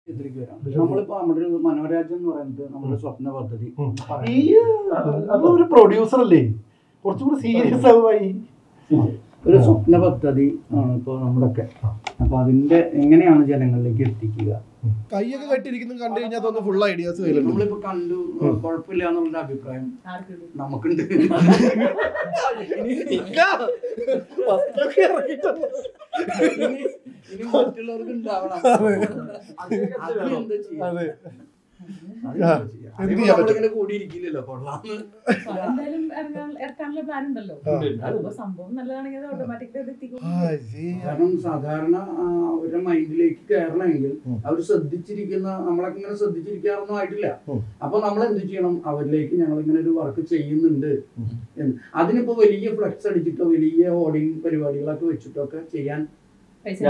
ഇതിലേക്ക് വരാം നമ്മളിപ്പോ നമ്മുടെ ഒരു മനോരാജ്യം എന്ന് പറയുന്നത് നമ്മുടെ സ്വപ്ന പദ്ധതി ഈ അതൊരു പ്രൊഡ്യൂസർ അല്ലേ കുറച്ചുകൂടി സീരിയസ് ആവുമായി ഒരു സ്വപ്ന പദ്ധതി ആണ് ഇപ്പോൾ നമ്മുടെയൊക്കെ അപ്പൊ അതിന്റെ എങ്ങനെയാണ് ജനങ്ങളിലേക്ക് എത്തിക്കുക കൈയൊക്കെ കെട്ടിയിരിക്കുന്നത് കണ്ടു കഴിഞ്ഞാൽ തോന്നുന്നു ഫുൾ ഐഡിയാസ് കയ്യിലുണ്ട് നമ്മളിപ്പോ കണ്ടു കുഴപ്പമില്ല എന്നുള്ള അഭിപ്രായം നമുക്കുണ്ട് ഇനി ഇനി മറ്റുള്ളവർക്ക് ഉണ്ടാവണം അതിനെന്താ ചെയ്യാ? അതെ അതിനെന്താ ആ, ചെയ്യാ? എന്ത് അതിപ്പോ ചെയ്യാൻ പറ്റും? നമ്മളിങ്ങനെ കൂടിയിരിക്കില്ലല്ലോ കൊള്ളാന്ന് എന്തായാലും ഇറങ്ങാൻ- ഇറക്കാനുള്ള പ്ലാൻ ഉണ്ടല്ലോ അതിപ്പോ സംഭവം നല്ലതാണെങ്കിൽ അത് ഓട്ടോമാറ്റിക്കലി അത് എത്തിക്കും ആ, ജി. കാരണം സാധാരണ ആ, അവരുടെ മൈൻഡിലേക്ക് കയറണമെങ്കിൽ ഉം. അവർ ശ്രദ്ധിച്ചിരിക്കുന്ന നമ്മളൊക്കെ ഇങ്ങനെ ശ്രദ്ധിച്ചിരിക്കാറൊന്നും ആയിട്ടില്ല ഉം. അപ്പൊ നമ്മൾ എന്ത് ചെയ്യണം അവരിലേക്ക് ഞങ്ങൾ ഇങ്ങനെ ഒരു വർക്ക് ചെയ്യുന്നുണ്ട് ഉം. എന്ന് അതിനിപ്പോ വലിയ ഫ്ലെക്സ് അടിച്ചിട്ടോ വലിയ ഓഡിങ് പരിപാടികളൊക്കെ വെച്ചിട്ടോ ഒക്കെ ചെയ്യാൻ പൈസ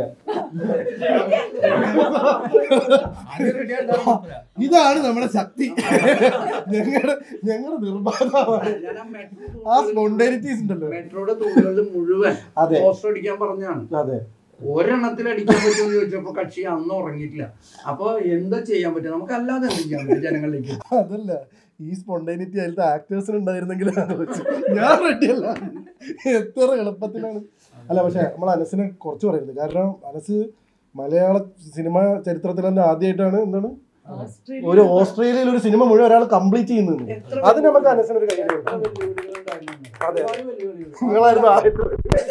ഇതാണ് നമ്മുടെ ശക്തി ഞങ്ങളുടെ ഞങ്ങളുടെ നിർബാധമാണ് ഞാൻ ആ metro ആ സ്പോണ്ടേനിറ്റീസ് ഉണ്ടല്ലോ മെട്രോയുടെ തൂണുകളിൽ മുഴുവൻ അതെ പോസ്റ്റർ അടിക്കാൻ പറഞ്ഞാണ് അതെ ഒരെണ്ണത്തിൽ അടിക്കാൻ പറ്റുമെന്ന് ചോദിച്ചപ്പോ കക്ഷി അന്ന് ഉറങ്ങിയിട്ടില്ല അപ്പൊ എന്താ ചെയ്യാൻ പറ്റും നമുക്ക് അല്ലാതെ എന്ത് ചെയ്യാൻ പറ്റും ജനങ്ങളിലേക്ക് അതല്ല ഈ സ്പോണ്ടേനിറ്റി അതിലത്തെ ആക്ടേഴ്സിന് ഉണ്ടായിരുന്നെങ്കിൽ ഞാൻ റെഡിയല്ല എത്ര എളുപ്പത്തിലാണ് അല്ല പക്ഷെ നമ്മൾ അനസിനെ കുറച്ച് പറയുന്നത് കാരണം അനസ് മലയാള സിനിമ ചരിത്രത്തിൽ തന്നെ ആദ്യമായിട്ടാണ് എന്താണ് ഒരു ഓസ്ട്രേലിയയിൽ ഒരു സിനിമ മുഴുവൻ ഒരാൾ കംപ്ലീറ്റ് ചെയ്യുന്നത് എത്ര അത് നമുക്ക് അനസിന് ഒരു കൈ എത്ര വെല്ലുവിളികളുണ്ടായിരുന്നു. അതെ. ഒരുപാട് വെല്ലുവിളികൾ. നിങ്ങളായിരുന്നു ആദ്യത്തെ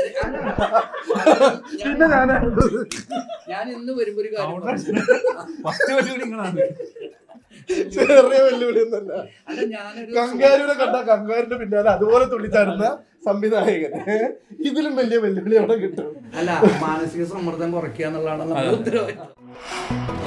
ഞാൻ- പിന്നെ ഞാനായിരുന്നു ഞാൻ ഇന്ന് വരുമ്പോ ഒരു കാര്യം പറഞ്ഞു. ചെറിയ വെല്ലുവിളി ഒന്നല്ല അല്ല ഞാനൊരു കങ്കാരുവിനെ കണ്ട കങ്കാരിന്റെ പിന്നാലെ അതുപോലെ തുള്ളിച്ചാടുന്ന സംവിധായകൻ ഇതിലും വലിയ വെല്ലുവിളി അവിടെ കിട്ടും അല്ല മാനസിക സമ്മർദ്ദം കുറയ്ക്കുക എന്നുള്ളതാണ് നമ്മുടെ ഉത്തരവാദിത്വം